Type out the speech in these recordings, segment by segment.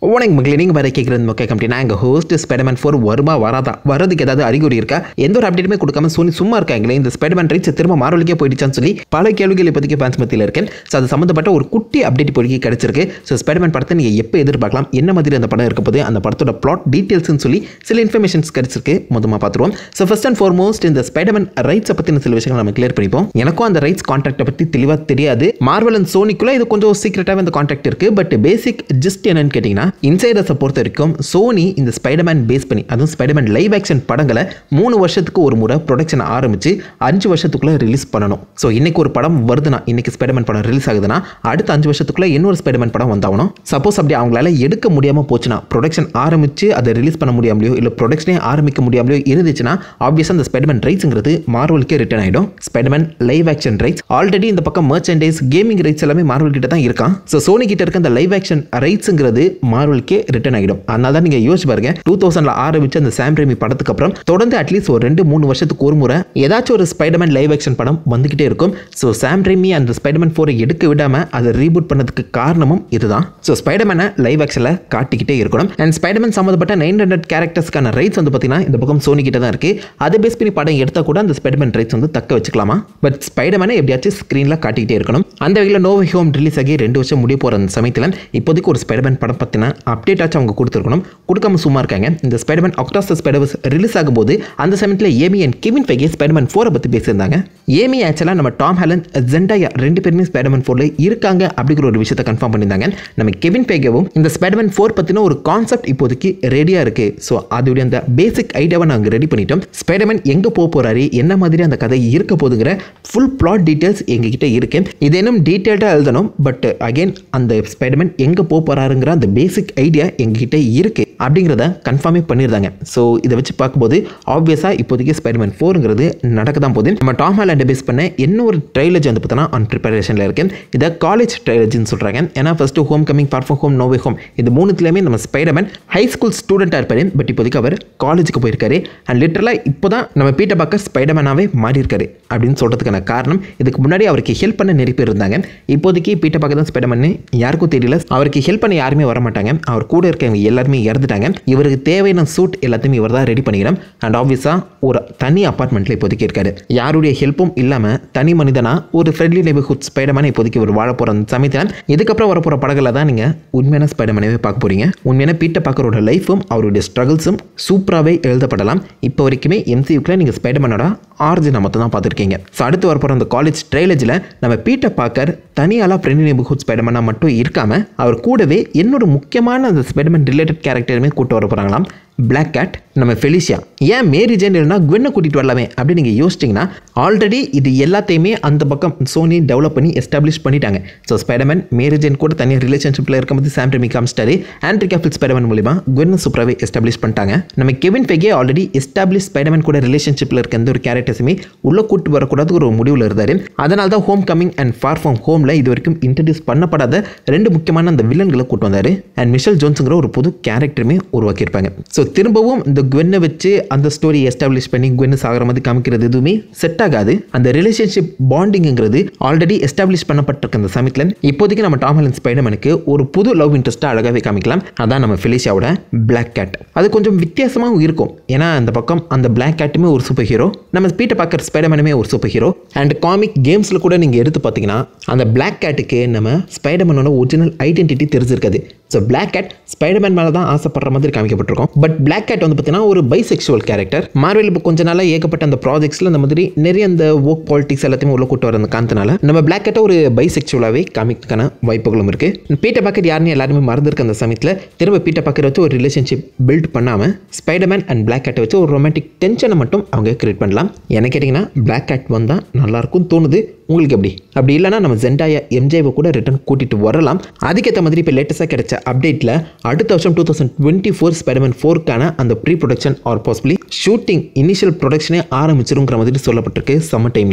உனக்கு மக்களே நீங்கள் வர கேட்குறது முக்கிய கம்பெனி நான் எங்கள் ஹோஸ்ட் ஸ்பைடர்மேன் ஃபோர் வருமா வராதா வரதுக்கு ஏதாவது அறிகுறி இருக்கா எந்த ஒரு அப்டேட்டுமே கொடுக்காம சோனி சும்மா இருக்காங்களே இந்த ஸ்பைடர்மேன் ரைட்ஸ் திரும்ப மார்வலுக்கே போயிடுச்சான்னு சொல்லி பல கேள்விகள் இப்போதைக்கு ஃபேன்ஸ் மத்தியில் இருக்கேன் ஸோ அது சம்மந்தப்பட்ட ஒரு குட்டி அப்டேட் இப்போதைக்கு கிடைச்சிருக்கு ஸோ ஸ்பைடர்மேன் படத்தை நீங்கள் எப்போ எதிர்பார்க்கலாம் என்ன மாதிரி அந்த படம் இருக்க போது அந்த படத்தோட பிளாட் டீட்டெயில்ஸ்னு சொல்லி சில இன்ஃபர்மேஷன்ஸ் கிடைச்சிருக்கு மொத்தமாக பார்த்துருவோம் ஸோ ஃபர்ஸ்ட் அண்ட் ஃபார்மோஸ்ட் இந்த ஸ்பைடர்மேன் ரைட்ஸை பற்றின சில விஷயங்கள் நம்ம கிளியர் பண்ணிப்போம் எனக்கும் அந்த ரைட்ஸ் கான்ட்ராக்டை பற்றி தெளிவாக தெரியாது மார்வல் அண்ட் சோனிக்குள்ளே இது கொஞ்சம் சீக்கிரட்டாகவே இந்த கான்ட்ராக்ட் இருக்குது பட் பேசிக் ஜஸ்ட் என்னன்னு கேட்டிங்கன்னா இன்சைடர்ஸை பொறுத்த வரைக்கும் சோனி இந்த ஸ்பைடர்மேன் பேஸ் பண்ணி அதுவும் ஸ்பைடர்மேன் லைவ் ஆக்ஷன் படங்களை மூணு வருஷத்துக்கு ஒரு முறை ப்ரொடக்ஷன் ஆரம்பித்து அஞ்சு வருஷத்துக்குள்ளே ரிலீஸ் பண்ணணும் ஸோ இன்னைக்கு ஒரு படம் வருதுன்னா இன்னைக்கு ஸ்பைடர்மேன் படம் ரிலீஸ் ஆகுதுன்னா அடுத்த அஞ்சு வருஷத்துக்குள்ளே இன்னொரு ஸ்பைடர்மேன் படம் வந்தாகணும் சப்போஸ் அப்படி அவங்களால எடுக்க முடியாமல் போச்சுன்னா ப்ரொடக்ஷன் ஆரம்பித்து அதை ரிலீஸ் பண்ண முடியாமலையோ இல்லை ப்ரொடக்ஷனே ஆரம்பிக்க முடியாமலையோ இருந்துச்சுன்னா ஆப்வியஸாக அந்த ஸ்பைடர்மேன் ரைட்ஸுங்கிறது மார்வலுக்கே ரிட்டர்ன் ஆகிடும் Spiderman live action rights already இந்த பக்கம் மர்ச்சன்டைஸ் கேமிங் ரைட்ஸ் எல்லாமே மார்வல் கிட்ட தான் இருக்கான் ஸோ சோனி கிட்ட இருக்க அந்த லைவ் ஆக்ஷன் ரைட்ஸுங்கிறது மார்வலுக்கே ரிட்டர்ன் ஆகிடும் அதனால தான் நீங்கள் யோசிச்சு பாருங்க டூ தௌசண்ட்ல ஆரம்பிச்ச அந்த சாம் ரேமி படத்துக்கு அப்புறம் தொடர்ந்து அட்லீஸ்ட் ஒரு ரெண்டு மூணு வருஷத்துக்கு ஒரு முறை ஏதாச்சும் ஒரு ஸ்பைடர்மேன் லைவ் ஆக்ஷன் படம் வந்துகிட்டே இருக்கும் ஸோ சாம் ரேமி அந்த ஸ்பைடர்மேன் ஃபோரை எடுக்க விடாம அதை ரீபூட் பண்ணதுக்கு காரணமும் இதுதான் ஸோ ஸ்பைடர்மேனை லைவ் ஆக்ஷனில் காட்டிக்கிட்டே இருக்கணும் அண்ட் ஸ்பைடர்மேன் சம்மந்தப்பட்ட நைன் ஹண்ட்ரட் கேரக்டர்ஸ்க்கான ரைட்ஸ் வந்து பார்த்தீங்கன்னா இந்த பக்கம் சோனி கிட்ட தான் இருக்கு அதை பேஸ் பண்ணி படம் எடுத்தால் கூட அந்த ஸ்பைடர்மேன் ரைட்ஸ் வந்து தக்க வச்சுக்கலாமா பட் ஸ்பைடர்மேனை எப்படியாச்சும் ஸ்க்ரீனில் காட்டிக்கிட்டே இருக்கணும் அந்த வகையில் நோவை ஹோம் ரிலீஸ் ஆகி ரெண்டு வருஷம் முடிய போகிற அந்த சமயத்தில் இப்போதைக்கு ஒரு ஸ்பைடர்மேன் படம் பற்றின அப்டேட் ஆச்சு அவங்க கொடுத்துருக்கணும் கொடுக்காம சும்மா இருக்காங்க இந்த ஸ்பைடர்மேன் அக்டாஸ் ஸ்பைடர்ஸ் ரிலீஸ் ஆகும்போது அந்த சமயத்தில் Amy and Kevin Feige Spiderman ஃபோரை பற்றி பேசியிருந்தாங்க ஏமி ஆக்சுவலாக நம்ம டாம் ஹேலன் ஜெண்டாயா ரெண்டு பேருமே ஸ்பைடர்மேன் ஃபோரில் இருக்காங்க அப்படிங்கிற ஒரு விஷயத்தை கன்ஃபார்ம் பண்ணியிருந்தாங்க நம்ம கெவின் ஃபெகேவும் இந்த ஸ்பைடர்மேன் ஃபோர் பற்றின ஒரு கான்செப்ட் இப்போதைக்கு ரெடியாக இருக்குது ஸோ அதோடைய அந்த பேசிக் ஐடியாவை நாங்கள் ரெடி பண்ணிட்டோம் ஸ்பைடர்மேன் எங்கே போக போகிறாரு என்ன மாதிரி அந்த கதை இருக்க போதுங்கிற ஃபுல் பிளாட் டீட்டெயில்ஸ் எங்ககிட்ட இருக்கு இது இன்னும் டீட்டெயில்டாக எழுதணும் பட் அகைன் அந்த ஸ்பைடர்மேன் எங்கே போக போகிறாருங்கிற அந்த பேசிக் ஐடியா எங்ககிட்ட இருக்குது அப்படிங்கிறத கன்ஃபார்மே பண்ணியிருந்தாங்க ஸோ இதை வச்சு பார்க்கும்போது ஆப்வியஸாக இப்போதைக்கு ஸ்பைடர்மேன் ஃபோருங்கிறது நடக்க தான் போகுது நம்ம டாம் ஹாலண்டை பேஸ் பண்ண என்ன ஒரு ட்ரைலஜி வந்து பார்த்தோன்னா ஆன் ப்ரிப்பரேஷனில் இருக்கு இதை காலேஜ் ட்ரைலஜின்னு சொல்கிறாங்க ஏன்னா first homecoming far far home no way home இது மூணுத்துலேயுமே நம்ம ஸ்பைடர்மேன் ஹை ஸ்கூல் ஸ்டூடெண்ட்டாக இருப்பார் பட் இப்போதைக்கு அவர் காலேஜுக்கு போயிருக்காரு அண்ட் லிட்டரலாக இப்போ தான் நம்ம பீட்டர் பாக்கர் ஸ்பைடர்மேனாகவே மாறி இருக்காரு அப்படின்னு சொல்கிறதுக்கான காரணம் இதுக்கு முன்னாடி அவருக்கு ஹெல்ப் பண்ண நிறைய பேர் இருந்தாங்க இப்போதைக்கு பீட்டர் பாக்கர் தான் ஸ்பைடர்மேன் யாருக்கும் தெரியல அவருக்கு ஹெல்ப் பண்ண யாருமே வர மாட்டாங்க அவர் கூட இருக்கவங்க எல்லாருமே இறந்துட்டாங்க இவருக்கு தேவையான சூட் எல்லாத்தையுமே இவர் தான் ரெடி பண்ணிக்கிறோம் அண்ட் ஆப்வியஸாக ஒரு தனி அப்பார்ட்மெண்ட்டில் இப்போதைக்கு இருக்காரு யாருடைய ஹெல்ப்பும் இல்லாமல் தனி மனிதனா ஒரு ஃப்ரெண்ட்லி நெய்பர்ஹுட் ஸ்பைடர்மேன் இப்போதைக்கு இவர் வாழ போகிற அந்த சமயத்தில் இதுக்கப்புறம் வரப்போகிற படங்களில் தான் நீங்கள் உண்மையான ஸ்பைடர்மேனவே பார்க்க போகிறீங்க உண்மையான பீட்டர் பாக்கரோட லைஃபும் அவருடைய ஸ்ட்ரகிள்ஸும் சூப்பராகவே எழுதப்படலாம் இப்போ வரைக்குமே எம்சியூக்கில் நீங்கள் ஸ்பைடர்மேனோட ஆர்ஜினை மட்டும் தான் பார்த்துருக்கீங்க ஸோ அடுத்து வரப்போகிற அந்த காலேஜ் ட்ரைலஜில் நம்ம பீட்டர் பாக்கர் தனியாலாம் ஃப்ரெண்ட்லி நெய்பர்ஹுட் ஸ்பைடர்மேனாக மட்டும் இருக்காமல் அவர் கூடவே இன்னொரு முக்கியமான அந்த ஸ்பைடர்மேன் ரிலேட்டட் கேரக்டருமே கூட்டு வர போகிறாங்களாம் பிளாக் கேட் நம்ம ஃபெலிஷியா ஏன் மேரி ஜென் இல்லைனா குவென்னை கூட்டிகிட்டு வரலாமே அப்படின்னு நீங்கள் யோசிச்சிங்கன்னா ஆல்ரெடி இது எல்லாத்தையுமே அந்த பக்கம் சோனி டெவலப் பண்ணி எஸ்டாப்ளிஷ் பண்ணிட்டாங்க ஸோ ஸ்பைடர்மேன் மேரி ஜென் கூட தனியாக ரிலேஷன்ஷிப்பில் இருக்கும்போது சாம் ரெமி காமிஸ்டாரு ஆண்ட்ரி கேஃபில் ஸ்பைடர்மேன் மூலிமா குவென்னை சூப்பராகவே எஸ்டாப்ளிஷ் பண்ணிட்டாங்க நம்ம Kevin Feige already establish Spiderman கூட ரிலேஷன்ஷிப்பில் இருக்க எந்த ஒரு கேரக்டர்ஸுமே உள்ளே கூட்டு வரக்கூடாது ஒரு முடிவில் இருந்தார் அதனால தான் home coming and for from ஹோமில் இது வரைக்கும் இன்ட்ரடியூஸ் பண்ணப்படாத ரெண்டு முக்கியமான அந்த வில்லன்களை கூட்டு வந்தார் அண்ட் மிஷல் ஜோன்ஸுங்கிற ஒரு புது கேரக்டருமே உருவாக்கியிருப்பாங்க ஸோ திரும்பவும் இந்த குவென்னை வச்சு அந்த ஸ்டோரி எஸ்டாப்ளிஷ் பண்ணி குவென்னு சாகிற மாதிரி காமிக்கிறது எதுவுமே செட் ஆகாது அந்த ரிலேஷன்ஷிப் பாண்டிங்கிறது ஆல்ரெடி எஸ்டாப்ளிஷ் பண்ணப்பட்டிருக்க அந்த சமயத்தில் இப்போதைக்கு நம்ம டாம் ஹலன் ஸ்பைடர்மனுக்கு ஒரு புது லவ் இன்ட்ரெஸ்ட்டாக அழகாகவே காமிக்கலாம் அதான் நம்ம ஃபெலிஷியாவோட பிளாக் கேட் அது கொஞ்சம் வித்தியாசமாகவும் இருக்கும் ஏன்னா அந்த பக்கம் அந்த பிளாக் கேட்டுமே ஒரு சூப்பர் ஹீரோ நம்ம பீட்டர் பாக்கர் ஸ்பைடர்மேனுமே ஒரு சூப்பர் ஹீரோ அண்ட் காமிக் கேம்ஸில் கூட நீங்கள் எடுத்து பார்த்தீங்கன்னா அந்த பிளாக் கேட்டுக்கு நம்ம ஸ்பைடர்மேனோட ஒரிஜினல் ஐடென்டிட்டி தெரிஞ்சிருக்காது ஸோ பிளாக் கேட் ஸ்பைடர்மேன் மேலே தான் ஆசைப்படுற மாதிரி காமிக்கப்பட்டிருக்கும் பட் பிளாக் கேட் வந்து பார்த்தீங்கன்னா ஒரு பைசெக்சுவல் கேரக்டர் மார்வல் இப்போ கொஞ்ச நாளாக ஏகப்பட்ட அந்த ப்ராஜெக்ட்ஸில் அந்த மாதிரி நிறைய அந்த ஒர்க் பாலிடிக்ஸ் எல்லாத்தையுமே உள்ள கூட்டு வர அந்த காரணத்தினால நம்ம பிளாக் கேட்டை ஒரு பைசெக்சுவலாகவே காமிக்கான வாய்ப்புகளும் இருக்குது பீட்டர் பாக்கெட் யாருன்னு எல்லாருமே மறந்துருக்க அந்த சமயத்தில் திரும்ப பீட்டர் பாக்கெட் வச்சு ஒரு ரிலேஷன்ஷிப் பில்ட் பண்ணாமல் ஸ்பைடர்மேன் அண்ட் பிளாக் கேட்டை வச்சு ஒரு ரொமான்டிக் டென்ஷனை மட்டும் அவங்க கிரியேட் பண்ணலாம் என்ன கேட்டிங்கன்னா பிளாக் கேட் வந்தால் நல்லாயிருக்கும் தோணுது உங்களுக்கு எப்படி அப்படி இல்லைனா நம்ம ஜெண்டாயா எம்ஜேவை கூட ரிட்டன் கூட்டிகிட்டு வரலாம் அதுக்கேற்ற மாதிரி இப்போ லேட்டஸ்ட்டாக கிடைச்ச அப்டேட்டில் அடுத்த வருஷம் two thousand twenty four Spiderman ஃபோருக்கான அந்த pre production or possibly shooting initial ப்ரொடக்ஷனே ஆரம்பிச்சிருங்கிற மாதிரி சொல்லப்பட்டிருக்கு சம்மர் டைம்லேயே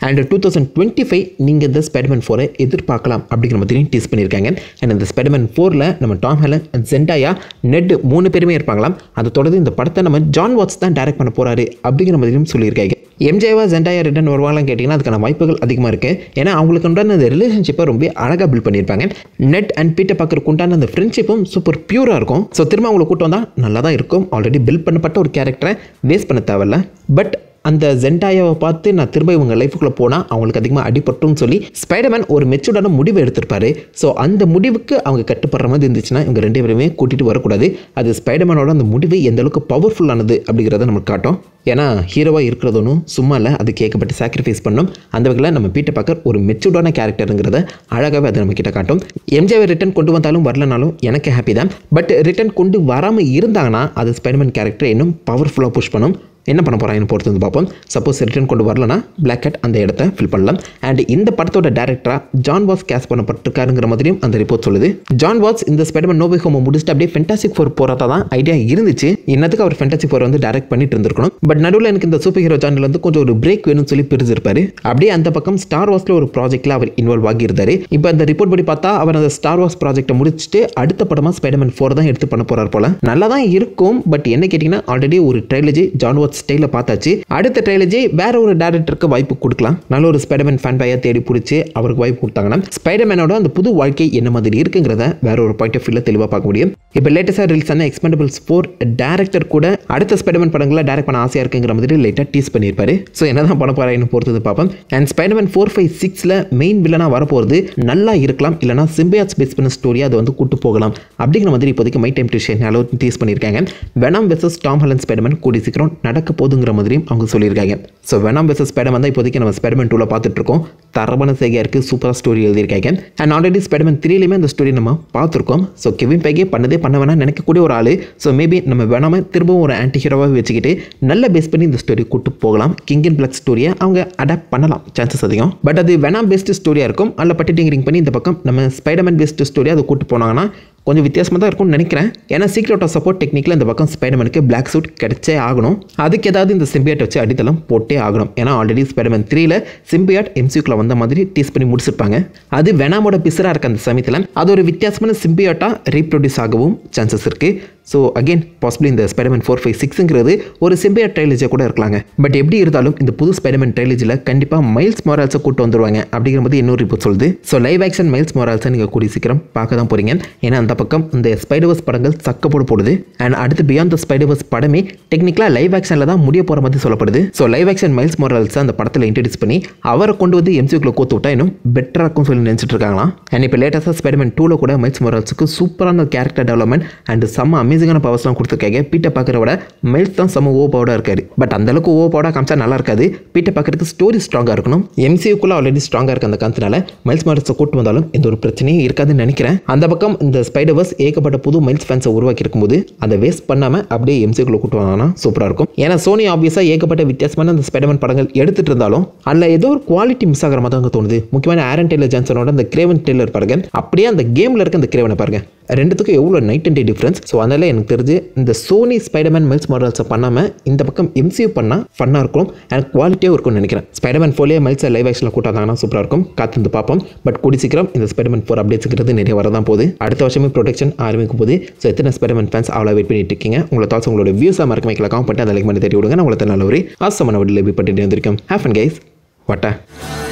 and two thousand twenty five நீங்கள் இந்த ஸ்பைடர்மேன் ஃபோரை எதிர்பார்க்கலாம் அப்படிங்கிற மாதிரியும் டீஸ் பண்ணியிருக்காங்க அண்ட் இந்த ஸ்பைடர்மேன் ஃபோரில் நம்ம டாம் ஹெலன் ஜெண்டாயா நெட் மூணு பேருமே இருப்பாங்களாம் அதை தொடர்ந்து இந்த படத்தை நம்ம ஜான் வாட்ஸ் தான் டைரக்ட் பண்ண போகிறாரு அப்படிங்கிற மாதிரியும் சொல்லியிருக்காங்க எம்ஜேவா ஜெண்டாயா ரிட்டன் வருவாங்களான்னு கேட்டிங்கன்னா அதுக்கான வாய்ப்புகள் அதிகமாக இருக்குது ஏன்னா அவங்களுக்கு உண்டான அந்த ரிலேஷன்ஷிப்பை ரொம்ப அழகாக பில்ட் பண்ணியிருப்பாங்க நெட் அண்ட் பீட்டர் பார்க்கறதுக்கு உண்டான அந்த ஃப்ரெண்ட்ஷிப்பும் சூப்பர் பியூராக இருக்கும் ஸோ திரும்ப அவங்களை கூட்டம் வந்தால் நல்லா தான் இருக்கும் ஆல்ரெடி பில்ட் பண்ணப்பட்ட ஒரு கேரக்டரை வேஸ்ட் பண்ண தேவையில்ல பட் அந்த ஜெண்டாயாவை பார்த்து நான் திரும்ப இவங்க லைஃபுக்குள்ளே போனால் அவங்களுக்கு அதிகமாக அடிபட்டும்னு சொல்லி ஸ்பைடர்மேன் ஒரு மெச்சூர்டான முடிவு எடுத்திருப்பாரு ஸோ அந்த முடிவுக்கு அவங்க கட்டுப்படுற மாதிரி இருந்துச்சுன்னா இவங்க ரெண்டு பேருமே கூட்டிகிட்டு வரக்கூடாது அது ஸ்பைடர்மேனோட அந்த முடிவு எந்த அளவுக்கு பவர்ஃபுல்லானது அப்படிங்கிறத நமக்கு காட்டும் ஏன்னா ஹீரோவாக இருக்கிறது ஒன்றும் சும்மா இல்லை அது கேட்கப்பட்டு சாக்ரிஃபைஸ் பண்ணும் அந்த வகையில் நம்ம பீட்டர் பார்க்கர் ஒரு மெச்சூர்டான கேரக்டருங்கிறத அழகாகவே அது நம்ம கிட்ட காட்டும் எம்ஜிஆர் ரிட்டன் கொண்டு வந்தாலும் வரலனாலும் எனக்கு ஹாப்பி தான் பட் ரிட்டன் கொண்டு வராமல் இருந்தாங்கன்னா அது ஸ்பைடர்மேன் கேரக்டர் இன்னும் பவர்ஃபுல்லாக புஷ் பண்ணும் என்ன பண்ண போகிறாங்கன்னு பொறுத்து வந்து பார்ப்போம் சப்போஸ் ரிட்டர்ன் கொண்டு வரலனா பிளாக் கேட் அந்த இடத்த ஃபில் பண்ணலாம் அண்ட் இந்த படத்தோட டேரக்டராக ஜான் வாஸ் கேஸ் பண்ணப்பட்டிருக்காருங்கிற மாதிரியும் அந்த ரிப்போர்ட் சொல்லுது ஜான் வாட்ஸ் இந்த ஸ்பைடர்மேன் நோவே ஹோம் முடிச்சுட்டு அப்படியே ஃபென்டாசிக் ஃபோர் போகிறதா தான் ஐடியா இருந்துச்சு இன்னத்துக்கு அவர் ஃபென்டாசிக் ஃபோர் வந்து டேரக்ட் பண்ணிட்டு இருந்திருக்கணும் பட் நடுவில் எனக்கு இந்த சூப்பர் ஹீரோ சேனல் வந்து கொஞ்சம் ஒரு பிரேக் வேணும்னு சொல்லி பிரிச்சிருப்பாரு அப்படியே அந்த பக்கம் ஸ்டார் வாஸ்ல ஒரு ப்ராஜெக்ட்ல அவர் இன்வால்வ் ஆகியிருந்தாரு இப்போ அந்த ரிப்போர்ட் படி பார்த்தா அவர் அந்த ஸ்டார் வாஸ் ப்ராஜெக்ட்டை முடிச்சுட்டு அடுத்த படமாக ஸ்பைடர்மேன் ஃபோர் தான் எடுத்து பண்ண போறார் போல நல்லா தான் இருக்கும் பட் என்ன கேட்டிங்கன்னா ஆல்ரெடி ஒரு ட்ரைலஜி ஜான் வாட்ஸ் ஸ்டைலில் பார்த்தாச்சு அடுத்த ட்ரைலஜி வேற ஒரு டேரக்டருக்கு வாய்ப்பு கொடுக்கலாம் நல்ல ஒரு ஸ்பைடர்மேன் ஃபேன் பையா தேடி பிடிச்சி அவருக்கு வாய்ப்பு கொடுத்தாங்கன்னா ஸ்பைடர்மேனோட அந்த புது வாழ்க்கை என்ன மாதிரி இருக்குங்கிறத வேற ஒரு பாயிண்ட் ஆஃப் வியூவில் தெளிவாக பார்க்க முடியும் இப்போ லேட்டஸ்டாக ரிலீஸ் ஆன எக்ஸ்பெண்டபிள்ஸ் ஃபோர் டேரக்டர் கூட அடுத்த ஸ்பைடர்மேன் படங்களை டேரக்ட் பண்ண ஆசையாக இருக்குங்கிற மாதிரி லைட்டாக டீஸ் பண்ணியிருப்பாரு ஸோ என்ன தான் பண்ண போகிறாருன்னு பொறுத்தது பார்ப்போம் அண்ட் ஸ்பைடர்மேன் ஃபோர் ஃபைவ் சிக்ஸில் மெயின் வில்லனாக வரப்போகிறது நல்லா இருக்கலாம் இல்லைனா சிம்பியாட்ஸ் பேஸ் பண்ண ஸ்டோரியாக அதை வந்து கூட்டு போகலாம் அப்படிங்கிற மாதிரி இப்போதைக்கு மை டைம் டியூஷன் அளவு டீஸ் பண்ணியிருக்காங்க venom versus Tom Holland Spiderman கூடி சீக்கிரம் நடக்க போதுங்கிற மாதிரியும் அவங்க சொல்லியிருக்காங்க ஸோ வெனம் வெசஸ் ஸ்பைடர்மேன் தான் இப்போதைக்கு நம்ம ஸ்பைடர்மேன் டூவில் பார்த்துட்டு இருக்கோம் தரமான செய்கையாக இருக்குது சூப்பராக ஸ்டோரி எழுதியிருக்காங்க அண்ட் ஆல்ரெடி ஸ்பைடர்மேன் த்ரீலையுமே அந்த ஸ்டோரி நம்ம பார்த்துருக்கோம் ஸோ கெவின் பேகே பண்ணதே பண்ண வேணாம் நினைக்கக்கூடிய ஒரு ஆள் ஸோ மேபி நம்ம வேணாம திரும்பவும் ஒரு ஆன்டி ஹீரோவாக வச்சுக்கிட்டு நல்ல பேஸ் பண்ணி இந்த ஸ்டோரி கூட்டு போகலாம் கிங் இன் பிளாக் ஸ்டோரியை அவங்க அடாப்ட் பண்ணலாம் சான்சஸ் அதிகம் பட் அது வேணாம் பெஸ்ட் ஸ்டோரியாக இருக்கும் அதில் பட்டிட்டிங்கரிங் பண்ணி இந்த பக்கம் நம்ம ஸ்பைடர்மேன் பெஸ்ட் ஸ்டோரி அதை கூட்டு போனாங்கன்னா கொஞ்சம் வித்தியாசமாக தான் இருக்கும்னு நினைக்கிறேன் ஏன்னா சீக்ரெட் ஆஃப் சப்போர்ட் டெக்னிக்கில் இந்த பக்கம் ஸ்பைடர்மேனுக்கு பிளாக் சூட் கிடைச்சே ஆகணும் அதுக்கு ஏதாவது இந்த சிம்பியாட் வச்சு அடித்தளம் போட்டே ஆகணும் ஏன்னா ஆல்ரெடி ஸ்பைடர்மேன் த்ரீல சிம்பியாட் எம்சியூக்குள்ள வந்த மாதிரி டீஸ் பண்ணி முடிச்சிருப்பாங்க அது வெனாமோட பிசராக இருக்க அந்த சமயத்தில் அது ஒரு வித்தியாசமான சிம்பியாட்டாக ரீப்ரொடியூஸ் ஆகவும் சான்சஸ் இருக்குது ஸோ அகெயின் பாசிபிளி இந்த ஸ்பைடர்மேன் ஃபோர் ஃபைவ் சிக்ஸுங்கிறது ஒரு சிம்பியாட் ட்ரைலஜியாக கூட இருக்கலாங்க பட் எப்படி இருந்தாலும் இந்த புது ஸ்பைடர்மேன் ட்ரைலஜியில் கண்டிப்பாக மைல்ஸ் மொரால்ஸை கூட்டு வந்துருவாங்க அப்படிங்கிற மாதிரி இன்னொரு ரிப்போர்ட் சொல்லுது ஸோ லைவ் ஆக்ஷன் மைல்ஸ் மொரால்ஸை நீங்கள் கூடி சீக்கிரம் பார்க்க தான் போகிறீங்க ஏன்னா அந்த பக்கம் இந்த ஸ்பைடர்வர்ஸ் படங்கள் சக்கப்போடு போடுது அண்ட் அடுத்து பியாண்ட் த ஸ்பைடர்வர்ஸ் படமே டெக்னிக்கலாக லைவ் ஆக்ஷனில் தான் முடிய போகிற மாதிரி சொல்லப்படுது ஸோ லைவ் ஆக்ஷன் மைல்ஸ் மொரால்ஸை அந்த படத்தில் இன்ட்ரடியூஸ் பண்ணி அவரை கொண்டு வந்து எம்சியூக்குள்ள கோத்து விட்டா இன்னும் பெட்டராக இருக்கும் சொல்லி நினச்சிட்டு இருக்காங்களாம் அண்ட் இப்போ லேட்டஸ்ட்டாக ஸ்பைடர்மேன் டூவில் கூட மைல்ஸ் மொரால்ஸுக்கு சூப்பரான கேரக்டர் டெவலப்மெண்ட் அண்ட் செம்ம அமேசிங்கான பவர்ஸ்லாம் கொடுத்துருக்காங்க பீட்டர் பார்க்குற விட மைல்ஸ் தான் செம்ம ஓ பவுடாக இருக்காரு பட் அந்த அளவுக்கு ஓ பவுடாக காமிச்சா நல்லா இருக்காது பீட்டர் பார்க்கறதுக்கு ஸ்டோரி ஸ்ட்ராங்காக இருக்கணும் எம்சியூக்குள்ள ஆல்ரெடி ஸ்ட்ராங்காக இருக்க அந்த காரணத்தினால மைல்ஸ் மொரால்ஸை கூட்டு வந்தாலும் எந்த ஒரு பிரச்சனையும் இருக்காதுன்னு நினைக்கிறேன் அந்த பக்கம் இந்த ஸ்பைடர்வர்ஸ் ஏகப்பட்ட புது மைல்ஸ் ஃபேன்ஸை உருவாக்கி இருக்கும்போது அதை வேஸ்ட் பண்ணாமல் அப்படியே எம்சிக்குள்ள கூட்டு வாங்கினா சூப்பராக இருக்கும் ஏன்னா சோனி ஆப்வியஸாக ஏகப்பட்ட வித்தியாசமான அந்த ஸ்பைடர்மேன் படங்கள் எடுத்துட்டு இருந்தாலும் அதில் ஏதோ ஒரு குவாலிட்டி மிஸ் ஆகிற மாதிரி தான் தோணுது முக்கியமான ஆரன் டெய்லர் ஜான்சனோட அந்த கிரேவன் டெய்லர் பாருங்க அப்படியே அந்த கேமில் இருக்க அந்த கிரேவனை பாருங்க ரெண்டுத்துக்கும் எவ்வளோ night and day difference so அதனால எனக்கு தெரிஞ்சு இந்த சோனி ஸ்பைடர்மேன் மெல்ஸ் மாடல்ஸை பண்ணாமல் இந்த பக்கம் எம்சியூ பண்ணால் ஃபன்னாக இருக்கும் எனக்கு குவாலிட்டியாக இருக்கும்னு நினைக்கிறேன் ஸ்பைடர்மேன் ஃபோர்லேயே மெல்ஸை லைவ் ஆக்ஷனில் கூட்டாங்கன்னா சூப்பராக இருக்கும் காத்திருந்து பார்ப்போம் பட் கூடி சீக்கிரம் இந்த ஸ்பைடர்மேன் ஃபோர் அப்டேட்ஸுங்கிறது நிறைய வரதான் போகுது அடுத்த வருஷமே ப்ரொடெக்ஷன் ஆரம்பிக்கும் போது ஸோ எத்தனை ஸ்பைடர்மேன் ஃபேன்ஸ் அவ்வளோ வெயிட் பண்ணிட்டு இருக்கீங்க உங்களோட தாட்ஸ் உங்களோட வியூஸாக மறக்க வைக்கல காம் பண்ணிட்டு அதை லைக் பண்ணி தேடி விடுங்க நான் உங்களை நல்ல ஒரு ஆசமான வடியில் பட்டு வந்திருக்கேன் ஹேஃப் அண்ட் கைஸ் வட்டா